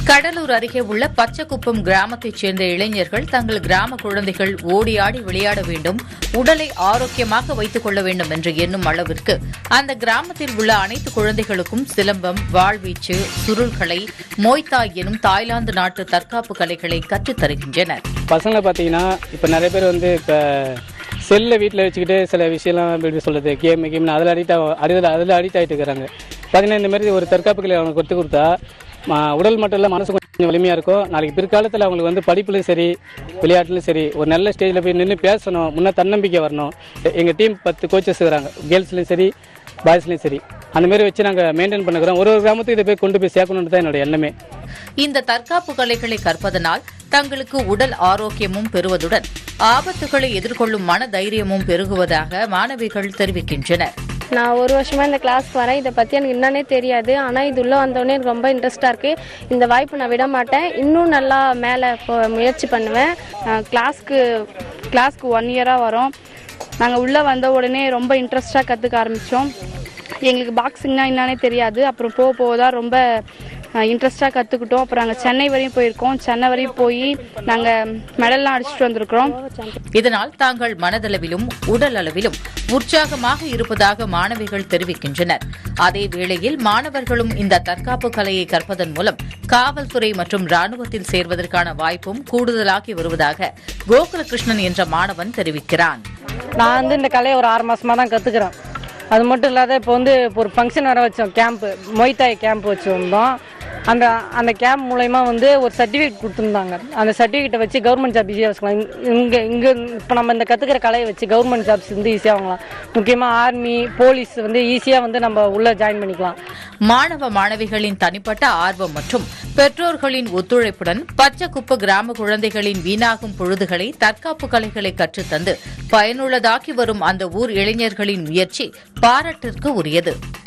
கடலூர் அருகே உள்ள பச்சக்குப்பம் கிராமத்தைச் சேர்ந்த இளைஞர்கள் தங்கள் கிராம குழந்தைகள் ஓடியாடி விளையாட வேண்டும் உடலை ஆரோக்கியமாக வைத்துக் கொள்ள வேண்டும் என்று எண்ணும் அளவிற்கு அந்த கிராமத்தில் உள்ள அனைத்து குழந்தைகளுக்கும் சிலம்பம் வாழ்வீச்சு சுருள்களை மோய்தாய் எனும் தாய்லாந்து நாட்டு தற்காப்பு கலைகளை கற்றுத் தருகின்றனர் பசங்களை பார்த்தீங்கன்னா இப்போ நிறைய பேர் வந்து இப்போ செல்லை வீட்டில் வச்சுக்கிட்டு சில விஷயம்லாம் எப்படி சொல்கிறது கேம் கேம்னு அதில் அடிக்ட் அதில் அதில் அடிக்ட் ஆகிட்டு இருக்கிறாங்க பார்த்தீங்கன்னா இந்த மாதிரி ஒரு தற்காப்பு கலை அவங்களுக்கு கற்றுக் கொடுத்தா ம- உடல் மட்டும் இல்லை மனசு கொஞ்சம் வலிமையாக இருக்கும் நாளைக்கு பிற்காலத்தில் அவங்களுக்கு வந்து படிப்புலையும் சரி விளையாட்டுலையும் சரி ஒரு நல்ல ஸ்டேஜில் போய் நின்று பேசணும் முன்னே தன்னம்பிக்கை வரணும் எங்கள் டீம் பத்து கோச்சஸ் இருக்கிறாங்க கேர்ள்ஸ்லையும் சரி பாய்ஸ்லையும் சரி அந்த மாதிரி வச்சு நாங்கள் மெயின்டைன் பண்ணுறோம் ஒரு ஒரு கிராமத்துக்கு இதை போய் கொண்டு போய் சேர்க்கணுன்றது தான் என்னோட எண்ணமே இந்த தற்காப்பு கலைகளை கற்பதனால் தங்களுக்கு உடல் ஆரோக்கியமும் பெறுவதுடன் ஆபத்துகளை எதிர்கொள்ளும் மன தைரியமும் பெருகுவதாக மாணவிகள் தெரிவிக்கின்றனர் நான் ஒரு வருஷமா இந்த கிளாஸ்க்கு வரேன் இதை பற்றி எனக்கு என்னன்னே தெரியாது ஆனால் இது உள்ளே வந்தோடனே எனக்கு ரொம்ப இன்ட்ரெஸ்டாக இருக்குது இந்த வாய்ப்பு நான் விட மாட்டேன் இன்னும் நல்லா மேலே போ முயற்சி பண்ணுவேன் கிளாஸ்க்கு கிளாஸ்க்கு ஒன் இயராக வரோம் நாங்கள் உள்ளே வந்த உடனே ரொம்ப இன்ட்ரெஸ்டாக கற்றுக்க ஆரம்பித்தோம் எங்களுக்கு பாக்ஸிங்னா என்னன்னே தெரியாது அப்புறம் போக போக தான் ரொம்ப இன்ட்ரெஸ்டாக கற்றுக்கிட்டோம் அப்புறம் நாங்கள் சென்னை வரையும் போயிருக்கோம் சென்னை வரையும் போய் நாங்கள் மெடல்லாம் அடிச்சுட்டு வந்திருக்கிறோம் இதனால் தாங்கள் மனதளவிலும் உடல் அளவிலும் உற்சாகமாக இருப்பதாக மாணவிகள் தெரிவிக்கின்றனர் அதே வேளையில் மாணவர்களும் இந்த தற்காப்பு கலையை கற்பதன் மூலம் காவல்துறை மற்றும் ராணுவத்தில் சேர்வதற்கான வாய்ப்பும் கூடுதலாகி வருவதாக கோகுலகிருஷ்ணன் என்ற மாணவன் தெரிவிக்கிறான் நான் வந்து இந்த கலையை ஒரு ஆறு மாசமா தான் கத்துக்கிறேன் அது மட்டும் இல்லாத இப்போ வந்து இப்போ ஒரு ஃபங்க்ஷன் வர வச்சோம் கேம்ப் மொய்தாய் கேம்ப் வச்சுருந்தோம் அந்த அந்த கேம்ப் மூலயமா வந்து ஒரு சர்டிஃபிகேட் கொடுத்துருந்தாங்க அந்த சர்டிஃபிகேட்டை வச்சு கவர்மெண்ட் ஜாப் ஈஸியாக வச்சுக்கலாம் இங்கே இங்கே இப்போ நம்ம இந்த கற்றுக்கிற கலையை வச்சு கவர்மெண்ட் ஜாப்ஸ் வந்து ஈஸியாக வாங்கலாம் முக்கியமாக ஆர்மி போலீஸ் வந்து ஈஸியாக வந்து நம்ம உள்ளே ஜாயின் பண்ணிக்கலாம் மாணவ மாணவிகளின் தனிப்பட்ட ஆர்வம் மற்றும் பெற்றோர்களின் ஒத்துழைப்புடன் பச்சைக்குப்ப கிராம குழந்தைகளின் வீணாகும் பொழுதுகளை தற்காப்பு கலைகளை கற்றுத்தந்து பயனுள்ளதாக்கி வரும் அந்த ஊர் இளைஞர்களின் முயற்சி பாராட்டிற்கு உரியது